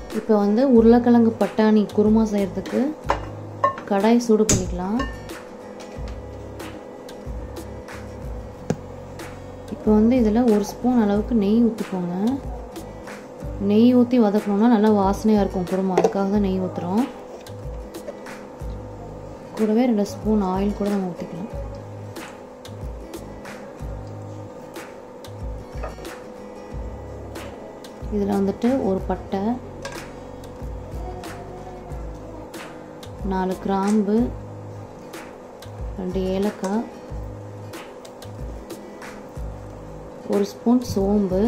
இப்போ வந்து உருளைக்கிழங்கு பட்டாணி குருமா செய்கிறதுக்கு கடாய் சூடு பண்ணிக்கலாம் இப்போ வந்து இதில் ஒரு ஸ்பூன் அளவுக்கு நெய் ஊற்றிக்கோங்க நெய் ஊற்றி வதக்கணும்னா நல்லா வாசனையாக இருக்கும் குருமா அதுக்காக தான் நெய் ஊற்றுறோம் கூடவே ரெண்டு ஸ்பூன் ஆயில் கூட நம்ம ஊற்றிக்கலாம் இதில் வந்துட்டு ஒரு பட்டை நாலு கிராம்பு ரெண்டு ஏலக்காய் ஒரு ஸ்பூன் சோம்பு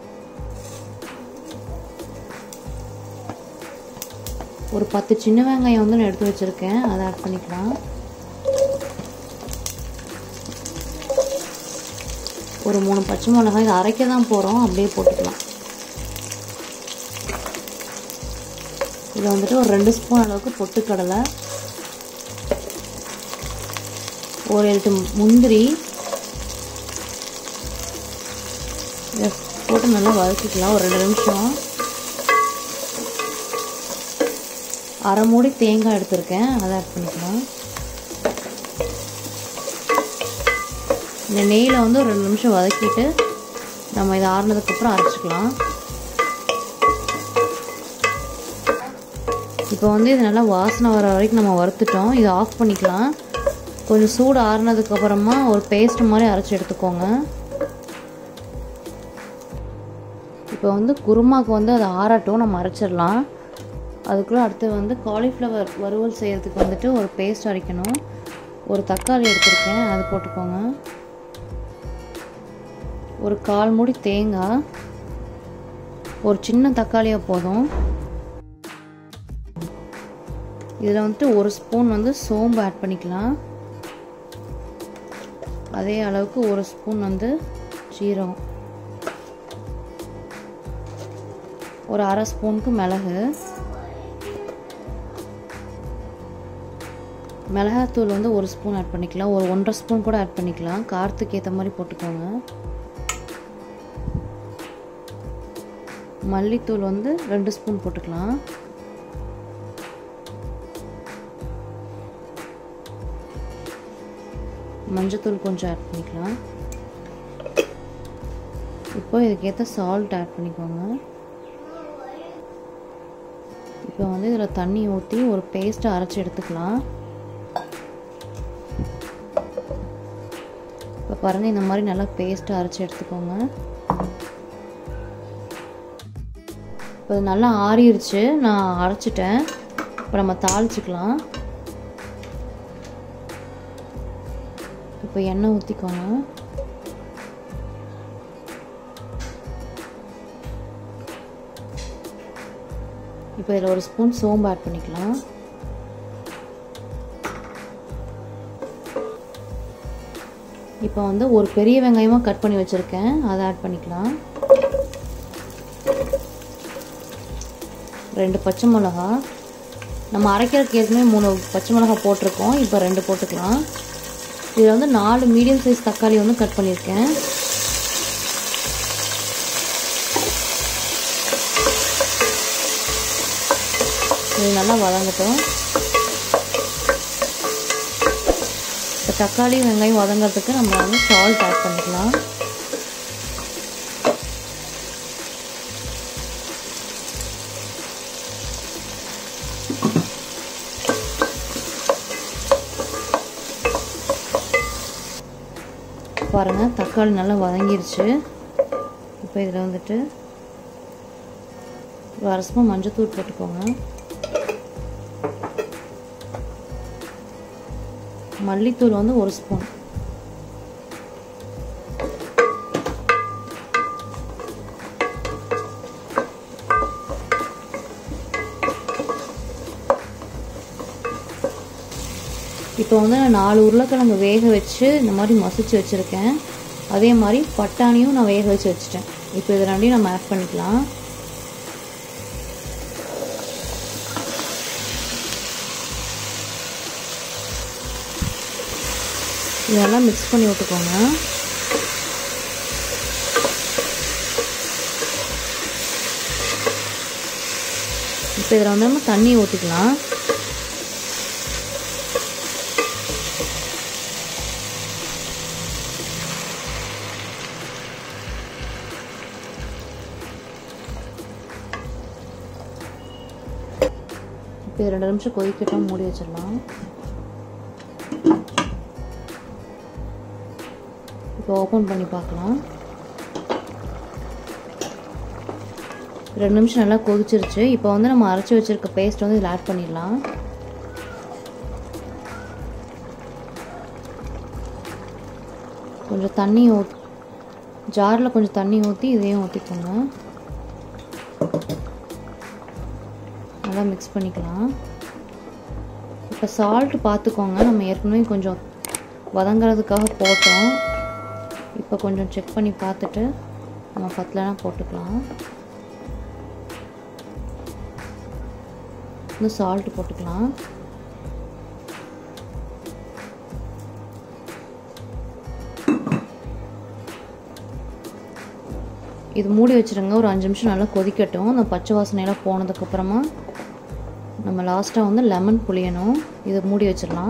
ஒரு பத்து சின்ன வெங்காயம் வந்து நான் எடுத்து வச்சுருக்கேன் அதை ஆட் பண்ணிக்கலாம் ஒரு மூணு பச்சை மிளகாய் இதை அரைக்க தான் போகிறோம் அப்படியே போட்டுக்கலாம் இதில் வந்துட்டு ஒரு ரெண்டு ஸ்பூன் அளவுக்கு பொட்டுக்கடலை ஒரு எட்டு முந்திரி இதை போட்டு நல்லா வதக்கிக்கலாம் ஒரு ரெண்டு நிமிஷம் அரை மூடி தேங்காய் எடுத்திருக்கேன் அதை ஆட் பண்ணிக்கலாம் இந்த நெய்யில் வந்து ஒரு ரெண்டு நிமிஷம் வதக்கிட்டு நம்ம இதை ஆறுனதுக்கப்புறம் அரைச்சிக்கலாம் இப்போ வந்து இது நல்லா வாசனை வர வரைக்கும் நம்ம வறுத்துட்டோம் இதை ஆஃப் பண்ணிக்கலாம் கொஞ்சம் சூடு ஆறுனதுக்கப்புறமா ஒரு பேஸ்ட் மாதிரி அரைச்சி எடுத்துக்கோங்க இப்போ வந்து குருமாவுக்கு வந்து அதை ஆறட்டும் நம்ம அரைச்சிடலாம் அதுக்குள்ளே அடுத்து வந்து காலிஃப்ளவர் வறுவல் செய்கிறதுக்கு வந்துட்டு ஒரு பேஸ்ட் அரைக்கணும் ஒரு தக்காளி எடுத்திருக்கேன் அது போட்டுக்கோங்க ஒரு கால் மூடி தேங்காய் ஒரு சின்ன தக்காளியாக போதும் இதில் வந்துட்டு ஒரு ஸ்பூன் வந்து சோம்பு ஆட் பண்ணிக்கலாம் அதே அளவுக்கு ஒரு ஸ்பூன் வந்து ஜீரகம் ஒரு அரை ஸ்பூனுக்கு மிளகு மிளகாத்தூள் வந்து ஒரு ஸ்பூன் ஆட் பண்ணிக்கலாம் ஒரு ஒன்றரை ஸ்பூன் கூட ஆட் பண்ணிக்கலாம் காரத்துக்கு ஏற்ற மாதிரி போட்டுக்கோங்க மல்லித்தூள் வந்து ரெண்டு ஸ்பூன் போட்டுக்கலாம் மஞ்சத்தூள் கொஞ்சம் ஆட் பண்ணிக்கலாம் இப்போ இதுக்கேற்ற சால்ட் ஆட் பண்ணிக்கோங்க இப்போ வந்து இதில் தண்ணி ஊற்றி ஒரு பேஸ்ட்டை அரைச்சி எடுத்துக்கலாம் இப்போ பாருங்கள் இந்த மாதிரி நல்லா பேஸ்ட்டை அரைச்சி எடுத்துக்கோங்க இப்போ இது நல்லா ஆறிடுச்சு நான் அரைச்சிட்டேன் இப்போ நம்ம தாளிச்சிக்கலாம் இப்போ எண்ணெய் ஊற்றிக்கோங்க இப்போ இதில் ஒரு ஸ்பூன் சோம்பு ஆட் பண்ணிக்கலாம் இப்போ வந்து ஒரு பெரிய வெங்காயமாக கட் பண்ணி வச்சுருக்கேன் அதை ஆட் பண்ணிக்கலாம் ரெண்டு பச்சை மிளகா நம்ம அரைக்கிறதுக்கு ஏற்கனவே மூணு பச்சை மிளகா போட்டிருக்கோம் இப்போ ரெண்டு போட்டுக்கலாம் இதில் வந்து நாலு மீடியம் சைஸ் தக்காளி வந்து கட் பண்ணியிருக்கேன் இது நல்லா வதங்கட்டும் இப்போ தக்காளி வெங்காயம் வதங்கிறதுக்கு நம்ம வந்து சால்ட் ஆட் பண்ணிக்கலாம் பாருங்கள் தக்காளி நல்லா வதங்கிருச்சு இப்போ இதில் வந்துட்டு ஒரு அரை ஸ்பூன் மஞ்சத்தூள் போட்டுக்கோங்க மல்லித்தூள் வந்து ஒரு ஸ்பூன் இப்போ வந்து நான் நாலு உருளைக்கிழங்கு வேக வச்சு இந்த மாதிரி மசிச்சு வச்சுருக்கேன் அதே மாதிரி பட்டாணியும் நான் வேக வச்சு வச்சுட்டேன் இப்போ இது ரெண்டையும் நம்ம ஆட் பண்ணிக்கலாம் இதெல்லாம் மிக்ஸ் பண்ணி விட்டுக்கோங்க இப்போ இதில் வந்து நம்ம தண்ணி ஊற்றிக்கலாம் இப்போ இது ரெண்டு நிமிஷம் கொதிக்கட்டும் மூடி வச்சிடலாம் இப்போ ஓப்பன் பண்ணி பார்க்கலாம் ரெண்டு நிமிஷம் நல்லா கொதிச்சிருச்சு இப்போ வந்து நம்ம அரைச்சி வச்சிருக்க பேஸ்ட் வந்து இதில் ஆட் பண்ணிடலாம் கொஞ்சம் தண்ணி ஊத் ஜாரில் கொஞ்சம் தண்ணி ஊற்றி இதையும் ஊற்றிக்கோங்க நல்லா மிக்ஸ் பண்ணிக்கலாம் இப்போ சால்ட்டு பார்த்துக்கோங்க நம்ம ஏற்கனவே கொஞ்சம் வதங்கிறதுக்காக போட்டோம் இப்போ கொஞ்சம் செக் பண்ணி பார்த்துட்டு நம்ம பத்தலைனா போட்டுக்கலாம் இன்னும் சால்ட்டு போட்டுக்கலாம் இது மூடி வச்சுருங்க ஒரு அஞ்சு நிமிஷம் நல்லா கொதிக்கட்டும் அந்த பச்சை வாசனையெல்லாம் போனதுக்கப்புறமா நம்ம லாஸ்ட்டாக வந்து லெமன் புளியணும் இதை மூடி வச்சிடலாம்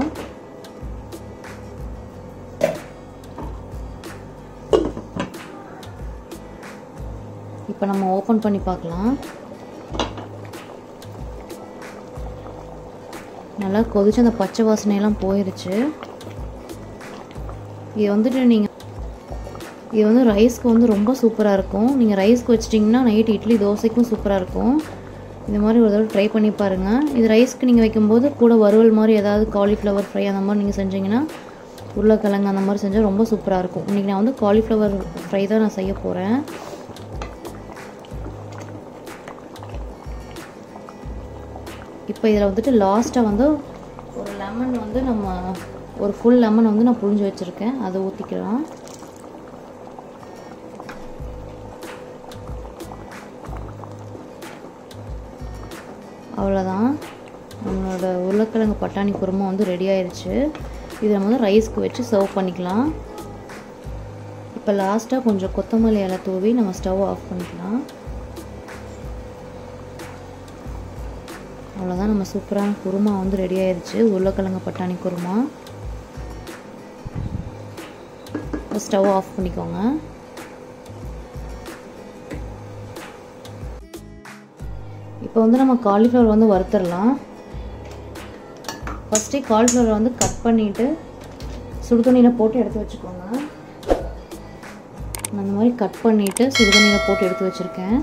இப்போ நம்ம ஓப்பன் பண்ணி பார்க்கலாம் நல்லா கொதிச்சு அந்த பச்சை வாசனையெல்லாம் போயிருச்சு இது வந்துட்டு நீங்கள் இது வந்து ரைஸ்க்கு வந்து ரொம்ப சூப்பராக இருக்கும் நீங்கள் ரைஸ்க்கு வச்சிட்டிங்கன்னா நைட் இட்லி தோசைக்கும் சூப்பராக இருக்கும் இந்த மாதிரி ஒரு தடவை ட்ரை பண்ணி பாருங்கள் இது ரைஸ்க்கு நீங்கள் வைக்கும்போது கூட வறுவல் மாதிரி ஏதாவது காலிஃப்ளவர் ஃப்ரை அந்த மாதிரி நீங்கள் செஞ்சீங்கன்னா உருளைக்கிழங்கு அந்த மாதிரி செஞ்சால் ரொம்ப சூப்பராக இருக்கும் இன்றைக்கி நான் வந்து காலிஃப்ளவர் ஃப்ரை தான் நான் செய்ய போகிறேன் இப்போ இதில் வந்துட்டு லாஸ்ட்டாக வந்து ஒரு லெமன் வந்து நம்ம ஒரு ஃபுல் லெமன் வந்து நான் புழிஞ்சு வச்சுருக்கேன் அதை ஊற்றிக்கலாம் அவ்வளோதான் நம்மளோட உருளைக்கிழங்கு பட்டாணி குருமா வந்து ரெடி ஆயிடுச்சு இதை நம்ம வந்து ரைஸ்க்கு வச்சு சர்வ் பண்ணிக்கலாம் இப்போ லாஸ்ட்டாக கொஞ்சம் கொத்தமல்லி இலை தூவி நம்ம ஸ்டவ் ஆஃப் பண்ணிக்கலாம் அவ்வளோதான் நம்ம சூப்பரான குருமா வந்து ரெடி ஆயிடுச்சு உருளைக்கிழங்கு பட்டாணி குருமா ஸ்டவ் ஆஃப் பண்ணிக்கோங்க இப்போ வந்து நம்ம காலிஃப்ளவர் வந்து வறுத்துடலாம் ஃபஸ்ட்டே காலிஃப்ளவர் வந்து கட் பண்ணிவிட்டு சுடுதண்ணியில் போட்டு எடுத்து வச்சுக்கோங்க நான் அந்த மாதிரி கட் பண்ணிவிட்டு சுடுதண்ணியில் போட்டு எடுத்து வச்சுருக்கேன்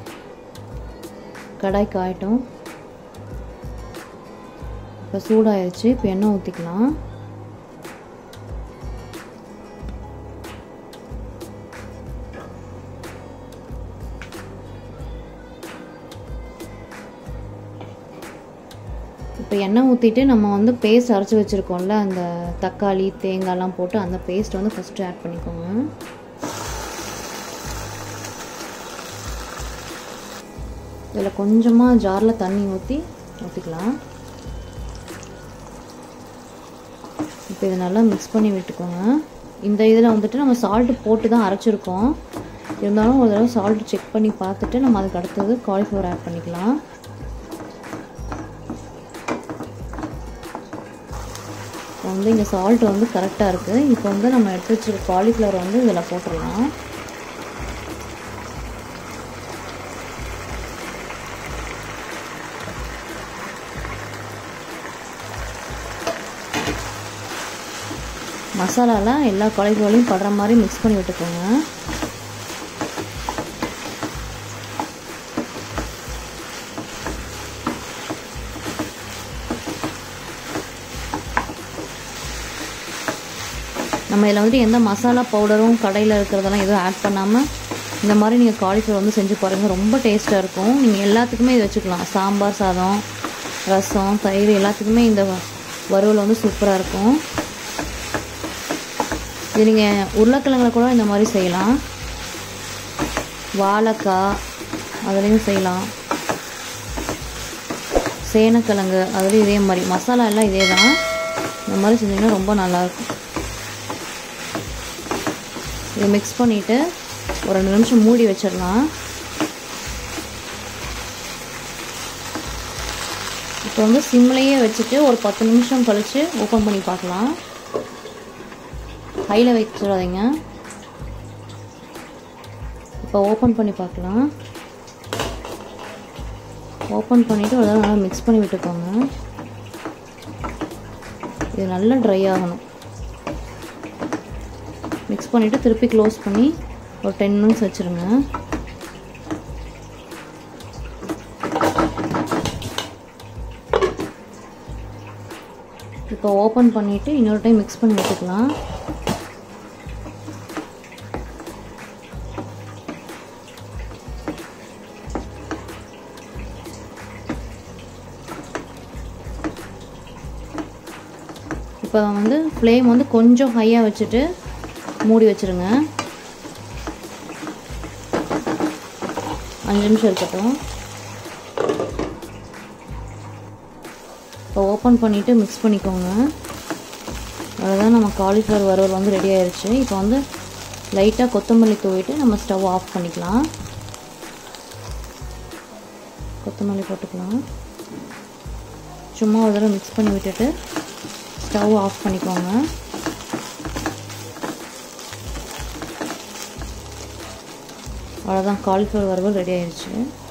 கடாய் காயட்டும் இப்போ சூடாயிருச்சு இப்போ எண்ணெய் ஊற்றிக்கலாம் இப்போ எண்ணெய் ஊற்றிட்டு நம்ம வந்து பேஸ்ட் அரைச்சி வச்சுருக்கோம்ல அந்த தக்காளி தேங்காய்லாம் போட்டு அந்த பேஸ்ட் வந்து ஃபஸ்ட்டு ஆட் பண்ணிக்கோங்க இதில் கொஞ்சமாக ஜாரில் தண்ணி ஊற்றி ஊற்றிக்கலாம் இப்போ இதை நல்லா மிக்ஸ் பண்ணி விட்டுக்கோங்க இந்த இதில் வந்துட்டு நம்ம சால்ட்டு போட்டு தான் அரைச்சிருக்கோம் இருந்தாலும் ஒரு தடவை சால்ட்டு செக் பண்ணி பார்த்துட்டு நம்ம அதுக்கு அடுத்தது காலிஃப்ளவர் ஆட் பண்ணிக்கலாம் வந்து இங்கே சால்ட் வந்து கரெக்டாக இருக்குது இப்போ வந்து நம்ம எடுத்து வச்சுருக்க காலிஃப்ளவர் வந்து இதில் போட்டுடலாம் மசாலாலாம் எல்லா காலிஃப்ளவரையும் படுற மாதிரி மிக்ஸ் பண்ணி விட்டுக்கோங்க நம்ம இதில் வந்துட்டு எந்த மசாலா பவுடரும் கடையில் இருக்கிறதெல்லாம் எதுவும் ஆட் பண்ணாமல் இந்த மாதிரி நீங்கள் காலிஃப்ளவர் வந்து செஞ்சு பாருங்கள் ரொம்ப டேஸ்ட்டாக இருக்கும் நீங்கள் எல்லாத்துக்குமே இது வச்சுக்கலாம் சாம்பார் சாதம் ரசம் தயிர் எல்லாத்துக்குமே இந்த வறுவல் வந்து சூப்பராக இருக்கும் இது நீங்கள் உருளைக்கிழங்குல கூட இந்த மாதிரி செய்யலாம் வாழைக்காய் அதுலேயும் செய்யலாம் சேனக்கிழங்கு அதுலேயும் இதே மாதிரி மசாலா எல்லாம் இதே தான் இந்த மாதிரி செஞ்சிங்கன்னா ரொம்ப நல்லாயிருக்கும் இதை மிக்ஸ் பண்ணிவிட்டு ஒரு ரெண்டு நிமிஷம் மூடி வச்சிடலாம் இப்போ வந்து சிம்லேயே வச்சுட்டு ஒரு பத்து நிமிஷம் கழித்து ஓப்பன் பண்ணி பார்க்கலாம் ஹையில் வச்சிடாதீங்க இப்போ ஓப்பன் பண்ணி பார்க்கலாம் ஓப்பன் பண்ணிவிட்டு ஒரு தடவை நல்லா மிக்ஸ் பண்ணி விட்டுக்கோங்க இது நல்லா ட்ரை ஆகணும் மிக்ஸ் பண்ணிவிட்டு திருப்பி க்ளோஸ் பண்ணி ஒரு டென் மினிட்ஸ் வச்சுருங்க இப்போ ஓப்பன் பண்ணிவிட்டு இன்னொரு டைம் மிக்ஸ் பண்ணி விட்டுக்கலாம் இப்போ வந்து ஃப்ளேம் வந்து கொஞ்சம் ஹையாக வச்சுட்டு மூடி வச்சுருங்க அஞ்சு நிமிஷம் இருக்கட்டும் இப்போ ஓப்பன் பண்ணிவிட்டு மிக்ஸ் பண்ணிக்கோங்க அவ்வளோதான் நம்ம காலிஃப்ளவர் வறுவல் வந்து ரெடி ஆயிடுச்சு இப்போ வந்து லைட்டாக கொத்தமல்லி தூவிட்டு நம்ம ஸ்டவ் ஆஃப் பண்ணிக்கலாம் கொத்தமல்லி போட்டுக்கலாம் சும்மா ஒரு தடவை மிக்ஸ் பண்ணி விட்டுட்டு ஸ்டவ் ஆஃப் பண்ணிக்கோங்க அவ்வளோதான் காலிஃப்ளவர் வறுவல் ரெடி ஆயிடுச்சு